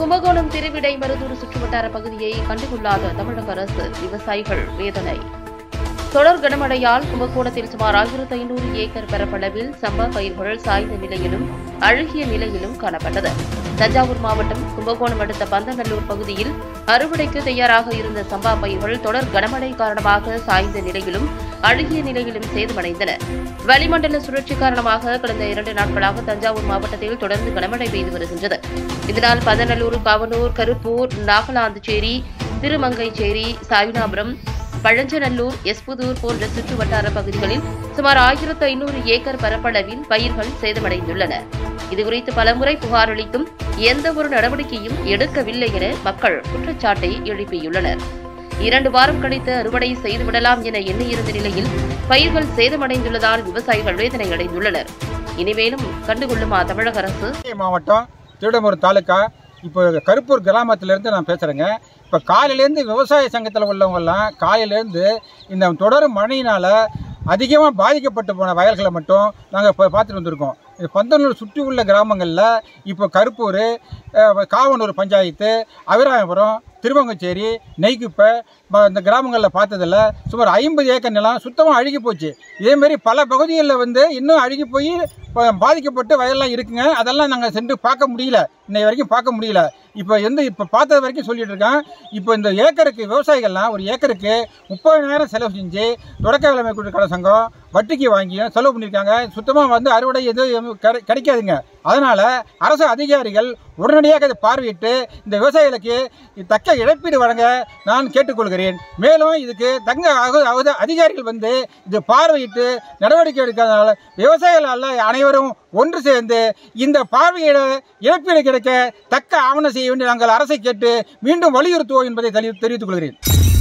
கும்பகோணம் திருவிடை மருதூர் சுற்றுவட்டார பகுதியை கண்டுகொள்ளாத தமிழக அரசு விவசாயிகள் வேதனை தொடர் கனமழையால் கும்பகோணத்தில் சுமார் ஆயிரத்து ஐநூறு ஏக்கர் பரப்பளவில் சம்பா பயிர்கள் சாய்ந்த நிலையிலும் அழுகிய நிலையிலும் காணப்பட்டது தஞ்சாவூர் மாவட்டம் கும்பகோணம் அடுத்த பந்தநல்லூர் பகுதியில் அறுவடைக்கு தயாராக இருந்த சம்பா பயிர்கள் தொடர் கனமழை காரணமாக சாய்ந்த நிலையிலும் அழுகிய நிலையிலும் சேதமடைந்தன வளிமண்டல சுழற்சி காரணமாக கடந்த இரண்டு நாட்களாக தஞ்சாவூர் மாவட்டத்தில் தொடர்ந்து கனமழை பெய்து வருகின்றது இதனால் பதநல்லூர் காவனூர் கருப்பூர் நாகலாந்துச்சேரி திருமங்கைச்சேரி சாயுனாபுரம் பழஞ்சநல்லூர் எஸ்புதூர் போன்ற சுற்று வட்டார பகுதிகளில் சுமார் ஆயிரத்து ஐநூறு ஏக்கர் பரப்பளவில் பயிர்கள் சேதமடைந்துள்ளன இதுகுறித்து பலமுறை புகார் அளித்தும் எந்த ஒரு நடவடிக்கையும் எடுக்கவில்லை என மக்கள் குற்றச்சாட்டை எழுப்பியுள்ளனர் இரண்டு வாரம் கழித்து அறுவடை செய்துவிடலாம் என எண்ணியிருந்த நிலையில் பயிர்கள் சேதமடைந்துள்ளதால் விவசாயிகள் வேதனை அடைந்துள்ளனர் இனிமேலும் கண்டுகொள்ளுமா தமிழக அரசு நாகை மாவட்டம் திருடமூர் தாலுக்கா இப்போ கருப்பூர் கிராமத்திலேருந்து நான் பேசுகிறேங்க இப்போ காலையிலேருந்து விவசாய சங்கத்தில் உள்ளவங்கெல்லாம் காலையிலேருந்து இந்த தொடர் மழையினால் அதிகமாக பாதிக்கப்பட்டு போன வயல்களை மட்டும் நாங்கள் இப்போ பார்த்துட்டு வந்திருக்கோம் இது பந்தனூர் சுற்றி உள்ள கிராமங்களில் இப்போ கருப்பூர் அஹ், காவனூர் பஞ்சாயத்து அபிராமபுரம் திருவங்கச்சேரி நெய்க்குப்பை ம- இந்த கிராமங்களில் பார்த்ததில் சுமார் ஐம்பது ஏக்கர் நிலம் சுத்தமாக அழுகி போச்சு இதேமாரி பல பகுதிகளில் வந்து இன்னும் அழுகி போய் ப- பாதிக்கப்பட்டு வயல்லாம் இருக்குங்க அதெல்லாம் நாங்கள் சென்று பார்க்க முடியல இன்னை வரைக்கும் பார்க்க முடியல இப்போ எந்த இப்போ பார்த்தது வரைக்கும் சொல்லிட்டு இருக்கேன் இப்போ இந்த ஏக்கருக்கு விவசாயிகள்லாம் ஒரு ஏக்கருக்கு முப்பதாயிரம் செலவு செஞ்சு தொடக்க வேளாண்மை கூட்டு கடன் சங்கம் வட்டிக்கு வாங்கியும் செலவு பண்ணியிருக்காங்க சுத்தமாக வந்து அறுவடை எதுவும் கிடை- கிடைக்காதுங்க அதனால் அரசு அதிகாரிகள் உடனடியாக அதை பார்வையிட்டு இந்த விவசாயிகளுக்கு தக்க இழப்பீடு வழங்க நான் கேட்டுக்கொள்கிறேன் மேலும் இதுக்கு தங்க அகு- அகு- அதிகாரிகள் வந்து இது பார்வையிட்டு நடவடிக்கை எடுக்காதனால விவசாயிகள் அல்ல அனைவரும் ஒன்று சேர்ந்து இந்த பார்வையிட இழப்பீடு கிடைக்க தக்க ஆவணம் செய்ய வேண்டிய நாங்கள் அரசை கேட்டு மீண்டும் வலியுறுத்துவோம் என்பதை தெளி- தெரிவித்துக் கொள்கிறேன்